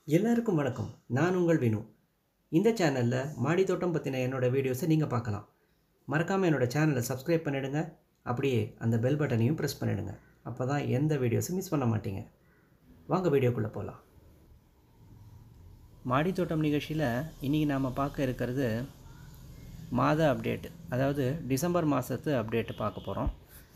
எல்லாருக்கும் வணக்கம் நான் உங்கள் வினு இந்த சேனலில் மாடி தோட்டம் பற்றின என்னோட வீடியோஸை நீங்கள் பார்க்கலாம் மறக்காமல் என்னோட சேனலை சப்ஸ்கிரைப் பண்ணிடுங்க அப்படியே அந்த பெல் பட்டனையும் ப்ரெஸ் பண்ணிடுங்க அப்போ தான் எந்த வீடியோஸும் மிஸ் பண்ண மாட்டீங்க வாங்க வீடியோக்குள்ளே போகலாம் மாடி தோட்டம் நிகழ்ச்சியில் இன்றைக்கி நாம் பார்க்க இருக்கிறது மாத அப்டேட் அதாவது டிசம்பர் மாதத்து அப்டேட்டு பார்க்க போகிறோம்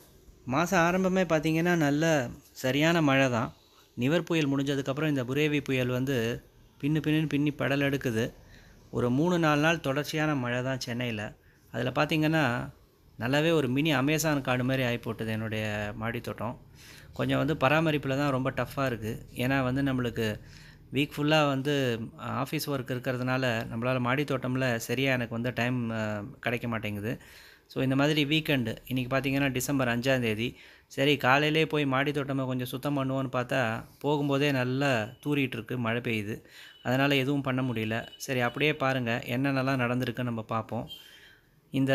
மாதம் ஆரம்பமே பார்த்திங்கன்னா நல்ல சரியான மழை தான் நிவர் புயல் முடிஞ்சதுக்கப்புறம் இந்த புரேவி புயல் வந்து பின்னு பின்னு பின்னி படல் எடுக்குது ஒரு மூணு நாலு நாள் தொடர்ச்சியான மழை தான் சென்னையில் அதில் பார்த்திங்கன்னா நல்லாவே ஒரு மினி அமேசான் காடு மாதிரி ஆகி போட்டுது என்னுடைய மாடி தோட்டம் கொஞ்சம் வந்து பராமரிப்பில் தான் ரொம்ப டஃப்பாக இருக்குது ஏன்னா வந்து நம்மளுக்கு வீக் ஃபுல்லாக வந்து ஆஃபீஸ் ஒர்க் இருக்கிறதுனால நம்மளால் மாடி தோட்டமில் சரியாக எனக்கு வந்து டைம் கிடைக்க மாட்டேங்குது ஸோ இந்த மாதிரி வீக்கெண்டு இன்றைக்கி பார்த்தீங்கன்னா டிசம்பர் அஞ்சாந்தேதி சரி காலையிலே போய் மாடி தோட்டமை கொஞ்சம் சுத்தம் பண்ணுவோன்னு பார்த்தா போகும்போதே நல்லா தூறிட்டு இருக்கு மழை பெய்யுது அதனால் எதுவும் பண்ண முடியல சரி அப்படியே பாருங்கள் என்னென்னலாம் நடந்திருக்குன்னு நம்ம பார்ப்போம் இந்த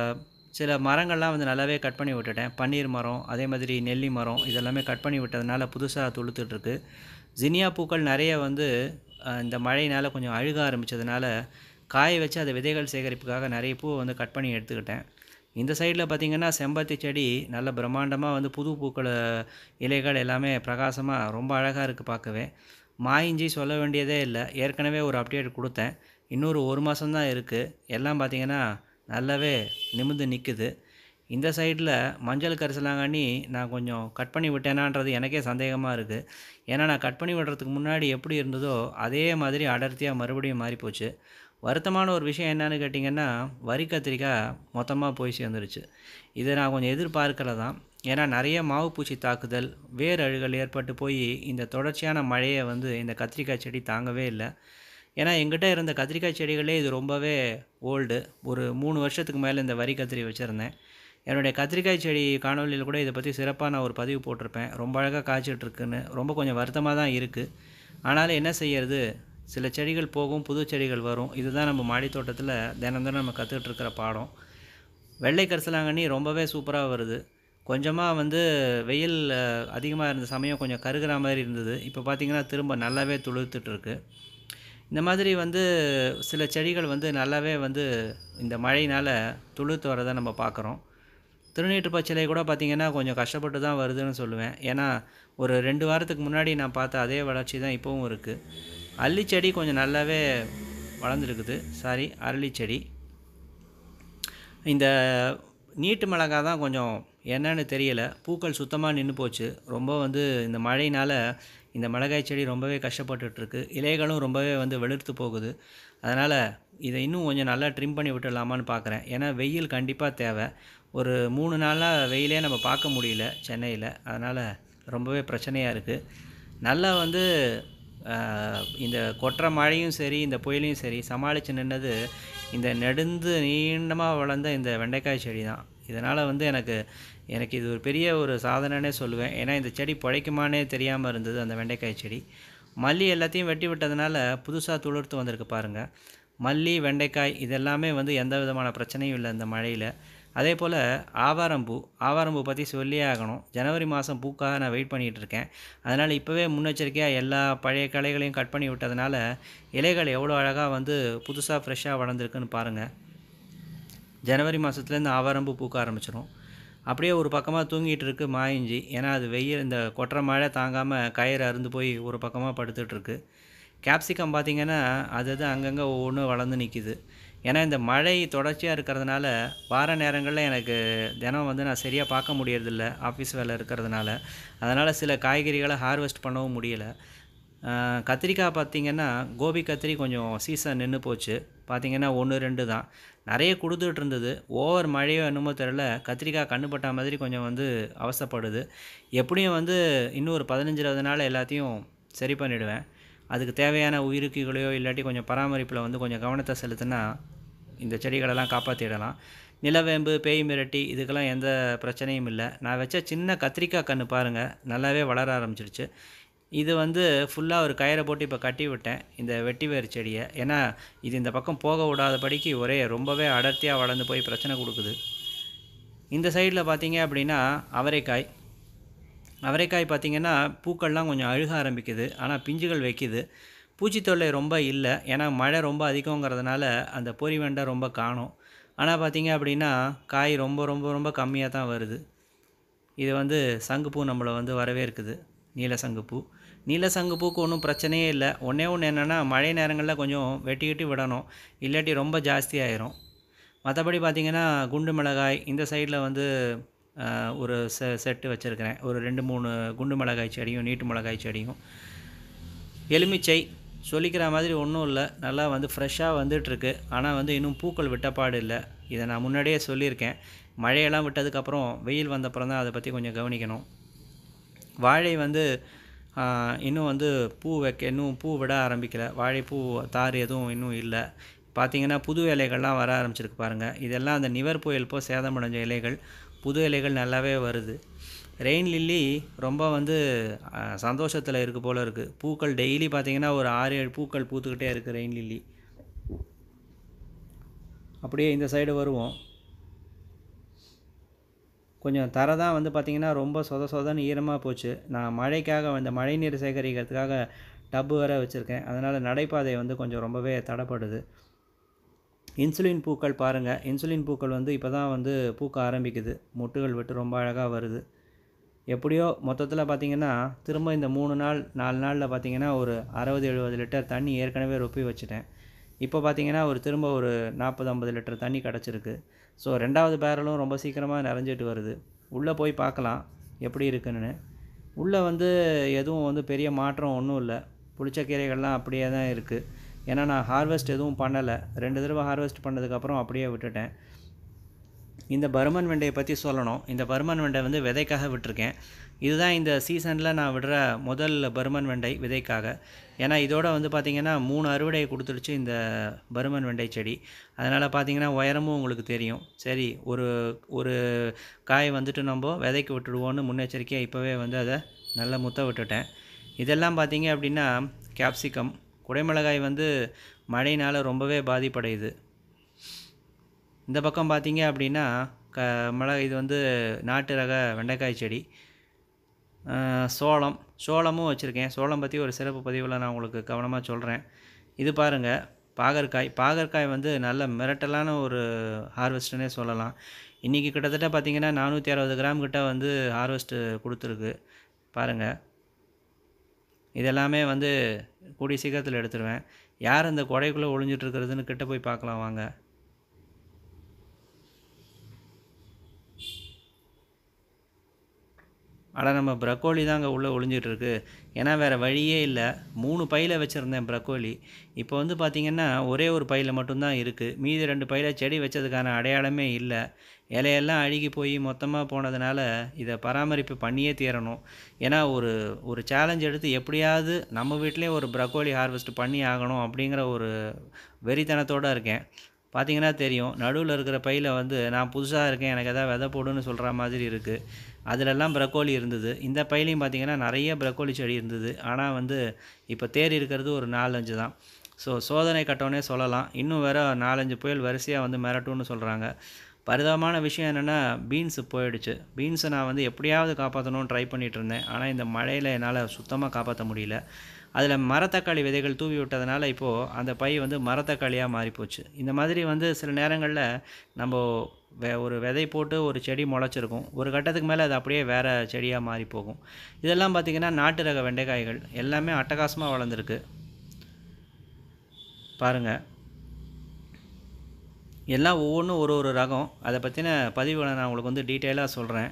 சில மரங்கள்லாம் வந்து நல்லாவே கட் பண்ணி விட்டுட்டேன் பன்னீர் மரம் அதே மாதிரி நெல்லி மரம் இதெல்லாமே கட் பண்ணி விட்டதுனால புதுசாக துளுத்துட்ருக்கு ஜினியா பூக்கள் நிறைய வந்து அஹ், இந்த மழையினால் கொஞ்சம் அழுக ஆரம்பித்ததுனால காய வச்சு அதை விதைகள் சேகரிப்புக்காக நிறைய பூவை வந்து கட் பண்ணி எடுத்துக்கிட்டேன் இந்த சைடில் பார்த்திங்கன்னா செம்பருத்தி செடி நல்ல பிரம்மாண்டமாக வந்து புது பூக்கள் இலைகள் எல்லாமே பிரகாசமாக ரொம்ப அழகாக இருக்குது பார்க்கவே மாயிஞ்சி சொல்ல வேண்டியதே இல்லை ஏற்கனவே ஒரு அப்டேட் கொடுத்தேன் இன்னொரு ஒரு மாதம்தான் இருக்குது எல்லாம் பார்த்திங்கன்னா நல்லாவே நிமிர்ந்து நிற்குது இந்த சைடில் மஞ்சள் கரிசலாங்கண்ணி நான் கொஞ்சம் கட் பண்ணி விட்டேனான்றது எனக்கே சந்தேகமாக இருக்குது ஏன்னா நான் கட் பண்ணி விடுறதுக்கு முன்னாடி எப்படி இருந்ததோ அதே மாதிரி அடர்த்தியாக மறுபடியும் மாறிப்போச்சு வருத்தமான ஒரு விஷயம் என்னன்னு கேட்டிங்கன்னா வரி கத்திரிக்காய் மொத்தமாக போய் சேர்ந்துருச்சு இதை நான் கொஞ்சம் எதிர்பார்க்கல தான் ஏன்னா நிறைய மாவு பூச்சி தாக்குதல் வேர் அழுகல் ஏற்பட்டு போய் இந்த தொடர்ச்சியான மழையை வந்து இந்த கத்திரிக்காய் செடி தாங்கவே இல்லை ஏன்னா எங்கிட்ட இருந்த கத்திரிக்காய் செடிகளே இது ரொம்பவே ஓல்டு ஒரு மூணு வருஷத்துக்கு மேலே இந்த வரி கத்திரி வச்சுருந்தேன் என்னுடைய கத்திரிக்காய் செடி காணொலியில் கூட இதை பற்றி சிறப்பாக நான் ஒரு பதிவு போட்டிருப்பேன் ரொம்ப அழகாக காய்ச்சிட்டு இருக்குன்னு ரொம்ப கொஞ்சம் வருத்தமாக தான் இருக்குது ஆனாலும் என்ன செய்யறது சில செடிகள் போகும் புது செடிகள் வரும் இதுதான் நம்ம மாடி தோட்டத்தில் தினம் தினம் நம்ம கற்றுக்கிட்டு இருக்கிற பாடம் வெள்ளை கரிசலாங்கண்ணி ரொம்பவே சூப்பராக வருது கொஞ்சமாக வந்து வெயில் அதிகமாக இருந்த சமயம் கொஞ்சம் கருகிற மாதிரி இருந்தது இப்போ பார்த்திங்கன்னா திரும்ப நல்லாவே துளுர்த்துட்டு இருக்கு இந்த மாதிரி வந்து சில செடிகள் வந்து நல்லாவே வந்து இந்த மழையினால் துளுர்த்து வரதை நம்ம பார்க்குறோம் திருநீற்று பச்சிலை கூட பார்த்திங்கன்னா கொஞ்சம் கஷ்டப்பட்டு தான் வருதுன்னு சொல்லுவேன் ஏன்னா ஒரு ரெண்டு வாரத்துக்கு முன்னாடி நான் பார்த்த அதே வளர்ச்சி தான் இப்போவும் இருக்குது அல்லி செடி கொஞ்சம் நல்லாவே வளர்ந்துருக்குது சாரி அரளி செடி இந்த நீட்டு மிளகாய் தான் கொஞ்சம் என்னன்னு தெரியல பூக்கள் சுத்தமாக நின்று போச்சு ரொம்ப வந்து இந்த மழையினால் இந்த மிளகாய் செடி ரொம்பவே கஷ்டப்பட்டுட்ருக்கு இலைகளும் ரொம்பவே வந்து வெளுத்து போகுது அதனால் இதை இன்னும் கொஞ்சம் நல்லா ட்ரிம் பண்ணி விட்டுடலாமான்னு பார்க்குறேன் ஏன்னா வெயில் கண்டிப்பாக தேவை ஒரு மூணு நாளாக வெயிலே நம்ம பார்க்க முடியல சென்னையில் அதனால் ரொம்பவே பிரச்சனையாக இருக்குது நல்லா வந்து ஆஹ், இந்த கொட்டுற மழையும் சரி இந்த புயலையும் சரி சமாளித்து நின்னது இந்த நெடுந்து நீண்டமாக வளர்ந்த இந்த வெண்டைக்காய் செடி தான் இதனால் வந்து எனக்கு எனக்கு இது ஒரு பெரிய ஒரு சாதனைனே சொல்லுவேன் ஏன்னா இந்த செடி பிழைக்குமானே தெரியாமல் இருந்தது அந்த வெண்டைக்காய் செடி மல்லி எல்லாத்தையும் வெட்டி விட்டதுனால புதுசாக துளிர்த்து வந்திருக்கு பாருங்கள் மல்லி வெண்டைக்காய் இதெல்லாமே வந்து எந்த விதமான பிரச்சனையும் இல்லை இந்த மழையில் அதே போல் ஆவாரம்பூ ஆவாரம்பூ பற்றி சொல்லியே ஆகணும் ஜனவரி மாதம் பூக்காக நான் வெயிட் பண்ணிகிட்டு இருக்கேன் அதனால் இப்போவே முன்னெச்சரிக்கையாக எல்லா பழைய களைகளையும் கட் பண்ணி விட்டதுனால இலைகள் எவ்வளோ அழகாக வந்து புதுசாக ஃப்ரெஷ்ஷாக வளர்ந்துருக்குன்னு பாருங்கள் ஜனவரி மாதத்துலேருந்து ஆவாரம்பூ பூக்க ஆரம்பிச்சிடும் அப்படியே ஒரு பக்கமாக தூங்கிட்டு இருக்கு மாயிஞ்சி ஏன்னா அது வெயில் இந்த கொட்டுற மழை தாங்காமல் கயிறு அருந்து போய் ஒரு பக்கமாக படுத்துட்ருக்கு கேப்சிகம் பார்த்திங்கன்னா அது அது அங்கங்கே ஒவ்வொன்று வளர்ந்து நிற்கிது ஏன்னா இந்த மழை தொடர்ச்சியாக இருக்கிறதுனால வார நேரங்களில் எனக்கு தினம் வந்து நான் சரியாக பார்க்க முடியறதில்ல ஆஃபீஸ் வேலை இருக்கிறதுனால அதனால் சில காய்கறிகளை ஹார்வெஸ்ட் பண்ணவும் முடியலை ஆஹ் கத்திரிக்காய் பார்த்திங்கன்னா கோபி கத்திரி கொஞ்சம் சீசன் நின்று போச்சு பார்த்திங்கன்னா ஒன்று ரெண்டு தான் நிறைய கொடுத்துட்டு இருந்தது ஓவர் மழையோ என்னமோ தெரில கத்திரிக்காய் கண்ணுப்பட்ட மாதிரி கொஞ்சம் வந்து அவசப்படுது எப்படியும் வந்து இன்னும் ஒரு பதினஞ்சு இருபது நாள் எல்லாத்தையும் சரி பண்ணிவிடுவேன் அதுக்கு தேவையான உயிர்க்குகளையோ இல்லாட்டி கொஞ்சம் பராமரிப்பில் வந்து கொஞ்சம் கவனத்தை செலுத்தினா இந்த செடிகளெல்லாம் காப்பாற்றிடலாம் நிலவேம்பு பேய் மிரட்டி இதுக்கெல்லாம் எந்த பிரச்சனையும் இல்லை நான் வச்ச சின்ன கத்திரிக்காய் கன்று பாருங்கள் நல்லாவே வளர ஆரம்பிச்சிருச்சு இது வந்து ஃபுல்லாக ஒரு கயிறை போட்டு இப்போ கட்டி விட்டேன் இந்த வெட்டி வேர் செடியை ஏன்னா இது இந்த பக்கம் போக விடாதபடிக்கு ஒரே ரொம்பவே அடர்த்தியாக வளர்ந்து போய் பிரச்சனை கொடுக்குது இந்த சைடில் பார்த்தீங்க அப்படின்னா அவரைக்காய் அவரைக்காய் பார்த்திங்கன்னா பூக்கள்லாம் கொஞ்சம் அழுக ஆரம்பிக்குது ஆனால் பிஞ்சுகள் வைக்குது பூச்சி தொல்லை ரொம்ப இல்லை ஏன்னா மழை ரொம்ப அதிகங்கிறதுனால அந்த பொறி வெண்டை ரொம்ப காணும் ஆனால் பார்த்தீங்க அப்படின்னா காய் ரொம்ப ரொம்ப ரொம்ப கம்மியாக தான் வருது இது வந்து சங்குப்பூ நம்மளை வந்து வரவேற்குது நீல சங்குப்பூ நீல சங்குப்பூக்கு ஒன்றும் பிரச்சனையே இல்லை ஒன்றே ஒன்று என்னென்னா மழை நேரங்களில் கொஞ்சம் வெட்டிக்கிட்டு விடணும் இல்லாட்டி ரொம்ப ஜாஸ்தி ஆயிரும் மற்றபடி பார்த்திங்கன்னா குண்டு மிளகாய் இந்த சைடில் வந்து ஆஹ், ஒரு செ செட்டு வச்சுருக்கிறேன் ஒரு ரெண்டு மூணு குண்டு மிளகாய் செடியும் நீட்டு மிளகாய் செடியும் எலுமிச்சை சொல்லிக்கிற மாதிரி ஒன்றும் இல்லை நல்லா வந்து ஃப்ரெஷ்ஷாக வந்துட்டுருக்கு ஆனால் வந்து இன்னும் பூக்கள் விட்டப்பாடு இல்லை இதை நான் முன்னாடியே சொல்லியிருக்கேன் மழையெல்லாம் விட்டதுக்கப்புறம் வெயில் வந்தப்புறம் தான் அதை பற்றி கொஞ்சம் கவனிக்கணும் வாழை வந்து ஆ, இன்னும் வந்து பூ வைக்க இன்னும் பூ விட ஆரம்பிக்கல வாழைப்பூ தார் எதுவும் இன்னும் இல்லை பார்த்தீங்கன்னா புது இலைகள்லாம் வர ஆரம்பிச்சிருக்கு பாருங்கள் இதெல்லாம் அந்த நிவர் புயல் போ சேதமடைஞ்ச இலைகள் புது இலைகள் நல்லாவே வருது ரெயின் லில்லி ரொம்ப வந்து சந்தோஷத்தில் இருக்குது போல் இருக்குது பூக்கள் டெய்லி பார்த்தீங்கன்னா ஒரு ஆறு ஏழு பூக்கள் பூத்துக்கிட்டே இருக்குது ரெயின் லில்லி அப்படியே இந்த சைடு வருவோம் கொஞ்சம் தரை தான் வந்து பார்த்திங்கன்னா ரொம்ப சொத சொதன்னு ஈரமாக போச்சு நான் மழைக்காக இந்த மழை நீர் சேகரிக்கிறதுக்காக டப்பு வேற வச்சுருக்கேன் அதனால் நடைபாதை வந்து கொஞ்சம் ரொம்பவே தடைப்படுது இன்சுலின் பூக்கள் பாருங்கள் இன்சுலின் பூக்கள் வந்து இப்போ தான் வந்து பூக்க ஆரம்பிக்குது மொட்டுகள் விட்டு ரொம்ப அழகாக வருது எப்படியோ மொத்தத்தில் பார்த்தீங்கன்னா திரும்ப இந்த மூணு நாள் நாலு நாளில் பார்த்தீங்கன்னா ஒரு அறுபது எழுபது லிட்டர் தண்ணி ஏற்கனவே ரொப்பி வச்சுட்டேன் இப்போ பார்த்தீங்கன்னா ஒரு திரும்ப ஒரு நாற்பது ஐம்பது லிட்டர் தண்ணி கிடச்சிருக்கு ஸோ ரெண்டாவது பேரலும் ரொம்ப சீக்கிரமாக நிறைஞ்சிட்டு வருது உள்ளே போய் பார்க்கலாம் எப்படி இருக்குன்னு உள்ளே வந்து எதுவும் வந்து பெரிய மாற்றம் ஒன்றும் இல்லை புளிச்ச கீரைகள்லாம் அப்படியே தான் இருக்குது ஏன்னா நான் ஹார்வெஸ்ட் எதுவும் பண்ணலை ரெண்டு தடவை ஹார்வெஸ்ட் பண்ணதுக்கப்புறம் அப்படியே விட்டுட்டேன் இந்த பர்மன் வெண்டையை பற்றி சொல்லணும் இந்த பர்மன் வெண்டை வந்து விதைக்காக விட்டிருக்கேன் இதுதான் இந்த சீசனில் நான் விடுற முதல் பர்மன் வெண்டை விதைக்காக ஏன்னா இதோட வந்து பார்த்திங்கன்னா மூணு அறுவடை கொடுத்துடுச்சு இந்த பர்மன் வெண்டை செடி அதனால் பார்த்திங்கன்னா உயரமும் உங்களுக்கு தெரியும் சரி ஒரு ஒரு காய் வந்துட்டு நம்ம விதைக்கு விட்டுடுவோன்னு முன்னெச்சரிக்கையாக இப்போவே வந்து அதை நல்ல முத்த விட்டுட்டேன் இதெல்லாம் பார்த்தீங்க அப்படின்னா கேப்சிகம் குடைமிளகாய் வந்து மழையினால் ரொம்பவே பாதிப்படையுது இந்த பக்கம் பார்த்தீங்க அப்படின்னா க மிளகாய் இது வந்து நாட்டு ரக வெண்டைக்காய் செடி ஆஹ் சோளம் சோளமும் வச்சுருக்கேன் சோளம் பற்றி ஒரு சிறப்பு பதிவில் நான் உங்களுக்கு கவனமாக சொல்கிறேன் இது பாருங்கள் பாகற்காய் பாகற்காய் வந்து நல்ல மிரட்டலான ஒரு ஹார்வெஸ்ட்டுன்னே சொல்லலாம் இன்றைக்கி கிட்டத்தட்ட பார்த்திங்கன்னா நானூற்றி அறுபது கிராம் கிட்ட வந்து ஹார்வெஸ்ட்டு கொடுத்துருக்கு பாருங்கள் இதெல்லாமே வந்து கூடிய சீக்கிரத்தில் எடுத்துருவேன் யார் அந்த கொடைக்குள்ளே ஒளிஞ்சிட்டு இருக்கிறதுன்னு கிட்ட போய் பார்க்கலாம் வாங்க ஆனால் நம்ம ப்ரக்கோலி தான் அங்கே உள்ளே ஒளிஞ்சிட்டு இருக்கு ஏன்னா வேறு வழியே இல்லை மூணு பையில் வச்சுருந்தேன் ப்ரக்கோலி இப்போ வந்து பார்த்திங்கன்னா ஒரே ஒரு பையில் மட்டும்தான் இருக்குது மீதி ரெண்டு பையில் செடி வச்சதுக்கான அடையாளமே இல்லை இலையெல்லாம் அழுகி போய் மொத்தமாக போனதுனால இதை பராமரிப்பு பண்ணியே தீரணும் ஏன்னா ஒரு ஒரு சேலஞ்ச் எடுத்து எப்படியாவது நம்ம வீட்டிலே ஒரு ப்ரக்கோலி ஹார்வெஸ்ட் பண்ணி ஆகணும் அப்படிங்கிற ஒரு வெறித்தனத்தோடு இருக்கேன் பார்த்தீங்கன்னா தெரியும் நடுவில் இருக்கிற பையில் வந்து நான் புதுசாக இருக்கேன் எனக்கு எதாவது விதை போடுன்னு சொல்கிற மாதிரி இருக்குது அதிலெல்லாம் ப்ரக்கோலி இருந்தது இந்த பையிலையும் பார்த்தீங்கன்னா நிறைய ப்ரக்கோலி செடி இருந்தது ஆனால் வந்து இப்போ தேறி இருக்கிறது ஒரு நாலஞ்சு தான் ஸோ சோதனை கட்டோன்னே சொல்லலாம் இன்னும் வேறு நாலஞ்சு புயல் வரிசையாக வந்து மிரட்டும்னு சொல்கிறாங்க பரிதாபமான விஷயம் என்னென்னா பீன்ஸு போயிடுச்சு பீன்ஸை நான் வந்து எப்படியாவது காப்பாற்றணும்னு ட்ரை பண்ணிகிட்டு இருந்தேன் ஆனால் இந்த மழையில் என்னால் சுத்தமாக காப்பாற்ற முடியல அதில் மரத்தக்காளி விதைகள் தூவி விட்டதுனால இப்போது அந்த பை வந்து மரத்தக்காளியாக மாறிப்போச்சு இந்த மாதிரி வந்து சில நேரங்களில் நம்ம வே ஒரு விதை போட்டு ஒரு செடி முளைச்சிருக்கும் ஒரு கட்டத்துக்கு மேலே அது அப்படியே வேறு செடியாக மாறி போகும் இதெல்லாம் பார்த்திங்கன்னா நாட்டு ரக வெண்டைக்காய்கள் எல்லாமே அட்டகாசமாக வளர்ந்துருக்கு பாருங்கள் எல்லாம் ஒவ்வொன்றும் ஒரு ஒரு ரகம் அதை பற்றின பதிவுகளை நான் உங்களுக்கு வந்து டீட்டெயிலாக சொல்கிறேன்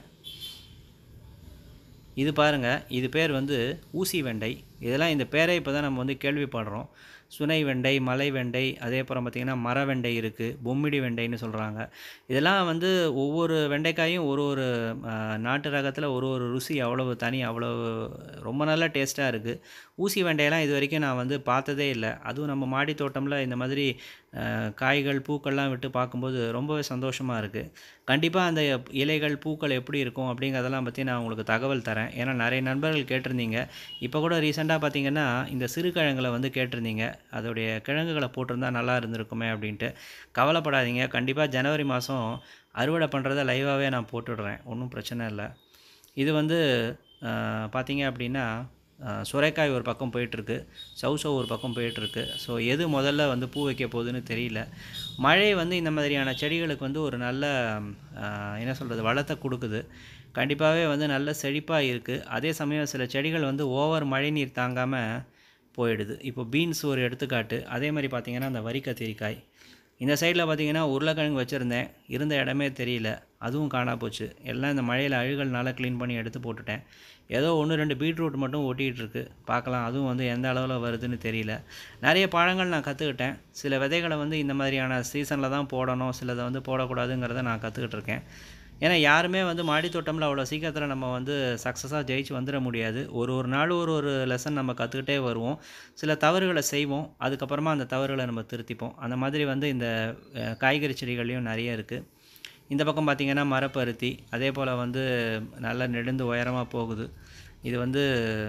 இது பாருங்கள் இது பேர் வந்து ஊசி வெண்டை இதெல்லாம் இந்த பேரை இப்போ தான் நம்ம வந்து கேள்விப்படுறோம் சுனை வெண்டை மலை வெண்டை அதே அப்புறம் பார்த்திங்கன்னா மர வெண்டை இருக்குது பொம்மிடி வெண்டைன்னு சொல்கிறாங்க இதெல்லாம் வந்து ஒவ்வொரு வெண்டைக்காயும் ஒரு ஒரு ஆ, நாட்டு ரகத்தில் ஒரு ஒரு ருசி அவ்வளவு தனி அவ்வளவு ரொம்ப நல்ல டேஸ்ட்டாக இருக்குது ஊசி வெண்டையெல்லாம் இது வரைக்கும் நான் வந்து பார்த்ததே இல்லை அதுவும் நம்ம மாடி தோட்டமில் இந்த மாதிரி ஆ, காய்கள் பூக்கள்லாம் விட்டு பார்க்கும்போது ரொம்பவே சந்தோஷமாக இருக்குது கண்டிப்பாக அந்த இலைகள் பூக்கள் எப்படி இருக்கும் அப்படிங்கிறதெல்லாம் பற்றி நான் உங்களுக்கு தகவல் தரேன் ஏன்னா நிறைய நண்பர்கள் கேட்டிருந்தீங்க இப்போ கூட ரீசெண்டாக பார்த்தீங்கன்னா இந்த சிறுகிழங்குல வந்து கேட்டிருந்தீங்க அதோடைய கிழங்குகளை போட்டிருந்தா நல்லா இருந்திருக்குமே அப்படின்ட்டு கவலைப்படாதீங்க கண்டிப்பாக ஜனவரி மாதம் அறுவடை பண்ணுறத லைவாகவே நான் போட்டுடுறேன் ஒன்றும் பிரச்சனை இல்லை இது வந்து ஆஹ், பார்த்தீங்க அப்படின்னா அஹ், சுரைக்காய் ஒரு பக்கம் போயிட்டுருக்கு சௌசௌ ஒரு பக்கம் போயிட்டுருக்கு ஸோ எது முதல்ல வந்து பூ வைக்க போகுதுன்னு தெரியல மழை வந்து இந்த மாதிரியான செடிகளுக்கு வந்து ஒரு நல்ல அஹ், என்ன சொல்கிறது வளத்தை கொடுக்குது கண்டிப்பாகவே வந்து நல்ல செழிப்பாக இருக்குது அதே சமயம் சில செடிகள் வந்து ஓவர் மழை நீர் தாங்காமல் போயிடுது இப்போ பீன்ஸ் ஒரு எடுத்துக்காட்டு அதே மாதிரி பார்த்திங்கன்னா அந்த வரி கத்திரிக்காய் இந்த சைடில் பார்த்தீங்கன்னா உருளைக்கிழங்கு வச்சுருந்தேன் இருந்த இடமே தெரியல அதுவும் காணா போச்சு எல்லாம் இந்த மழையில் அழுகல்னால க்ளீன் பண்ணி எடுத்து போட்டுட்டேன் ஏதோ ஒன்று ரெண்டு பீட்ரூட் மட்டும் ஒட்டிகிட்டு இருக்கு பார்க்கலாம் அதுவும் வந்து எந்த அளவில் வருதுன்னு தெரியல நிறைய பழங்கள் நான் கற்றுக்கிட்டேன் சில விதைகளை வந்து இந்த மாதிரியான சீசனில் தான் போடணும் சிலதை வந்து போடக்கூடாதுங்கிறத நான் கற்றுக்கிட்டு இருக்கேன் ஏன்னா யாருமே வந்து மாடி தோட்டம்ல அவ்வளோ சீக்கிரத்தில் நம்ம வந்து சக்ஸஸாக ஜெயிச்சு வந்துட முடியாது ஒரு ஒரு நாள் ஒரு ஒரு லெசன் நம்ம கற்றுக்கிட்டே வருவோம் சில தவறுகளை செய்வோம் அதுக்கப்புறமா அந்த தவறுகளை நம்ம திருத்திப்போம் அந்த மாதிரி வந்து இந்த அஹ், காய்கறி செடிகள்லையும் நிறைய இருக்குது இந்த பக்கம் பார்த்திங்கன்னா மரப்பருத்தி அதே போல் வந்து நல்லா நெடுந்து உயரமாக போகுது இது வந்து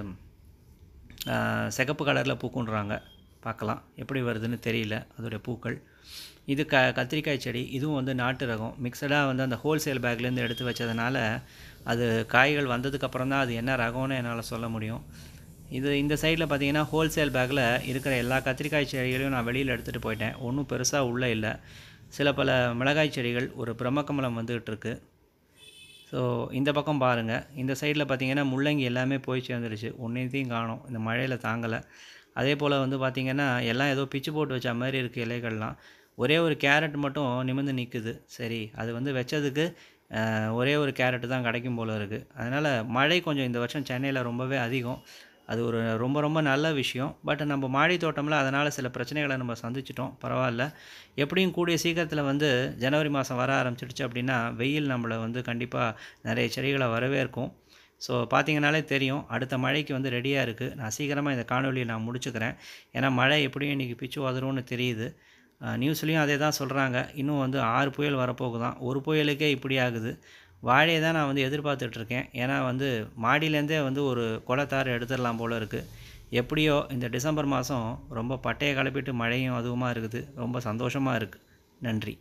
ஆஹ், சிகப்பு கலரில் பூக்குன்றாங்க பார்க்கலாம் எப்படி வருதுன்னு தெரியல அதோடைய பூக்கள் இது க கத்திரிக்காய் செடி இதுவும் வந்து நாட்டு ரகம் மிக்சடாக வந்து அந்த ஹோல்சேல் பேக்லேருந்து எடுத்து வச்சதுனால அது காய்கள் வந்ததுக்கப்புறம் தான் அது என்ன ரகம்னு என்னால் சொல்ல முடியும் இது இந்த சைடில் பார்த்தீங்கன்னா ஹோல்சேல் பேக்கில் இருக்கிற எல்லா கத்திரிக்காய் செடிகளையும் நான் வெளியில் எடுத்துகிட்டு போயிட்டேன் ஒன்றும் பெருசாக உள்ளே இல்லை சில பல மிளகாய் செடிகள் ஒரு பிரம்மக்கமலம் வந்துகிட்டு இருக்கு ஸோ இந்த பக்கம் பாருங்கள் இந்த சைடில் பார்த்தீங்கன்னா முள்ளங்கி எல்லாமே போய் சேர்ந்துருச்சு ஒன்றையத்தையும் காணோம் இந்த மழையில் தாங்கலை அதே போல் வந்து பார்த்திங்கன்னா எல்லாம் ஏதோ பிச்சு போட்டு வச்ச மாதிரி இருக்குது இலைகள்லாம் ஒரே ஒரு கேரட் மட்டும் நிமிர்ந்து நிற்குது சரி அது வந்து வச்சதுக்கு அஹ், ஒரே ஒரு கேரட் தான் கிடைக்கும் போல இருக்குது அதனால் மழை கொஞ்சம் இந்த வருஷம் சென்னையில் ரொம்பவே அதிகம் அது ஒரு ரொம்ப ரொம்ப நல்ல விஷயம் பட் நம்ம மாடி தோட்டம்ல அதனால் சில பிரச்சனைகளை நம்ம சந்திச்சிட்டோம் பரவாயில்ல எப்படியும் கூடிய சீக்கிரத்தில் வந்து ஜனவரி மாதம் வர ஆரம்பிச்சிடுச்சு அப்படின்னா வெயில் நம்மளை வந்து கண்டிப்பாக நிறைய செடிகளை வரவேற்கும் ஸோ பார்த்தீங்கனாலே தெரியும் அடுத்த மழைக்கு வந்து ரெடியாக இருக்குது நான் சீக்கிரமாக இந்த காணொலியை நான் முடிச்சுக்கிறேன் ஏன்னா மழை எப்படியும் இன்றைக்கி பிச்சு வதரும்னு தெரியுது நியூஸ்லேயும் அதே தான் சொல்கிறாங்க இன்னும் வந்து ஆறு புயல் வரப்போகுதான் ஒரு புயலுக்கே இப்படி ஆகுது வாழையை தான் நான் வந்து எதிர்பார்த்துட்ருக்கேன் ஏன்னா வந்து மாடியிலேருந்தே வந்து ஒரு குளத்தாறு எடுத்துடலாம் போல் இருக்குது எப்படியோ இந்த டிசம்பர் மாதம் ரொம்ப பட்டையை கிளப்பிட்டு மழையும் அதுவுமா இருக்குது ரொம்ப சந்தோஷமாக இருக்குது நன்றி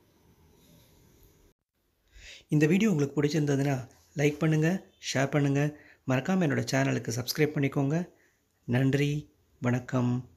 இந்த வீடியோ உங்களுக்கு பிடிச்சிருந்ததுன்னா லைக் பண்ணுங்கள் ஷேர் பண்ணுங்கள் மறக்காமல் என்னோடய சேனலுக்கு சப்ஸ்கிரைப் பண்ணிக்கோங்க நன்றி வணக்கம்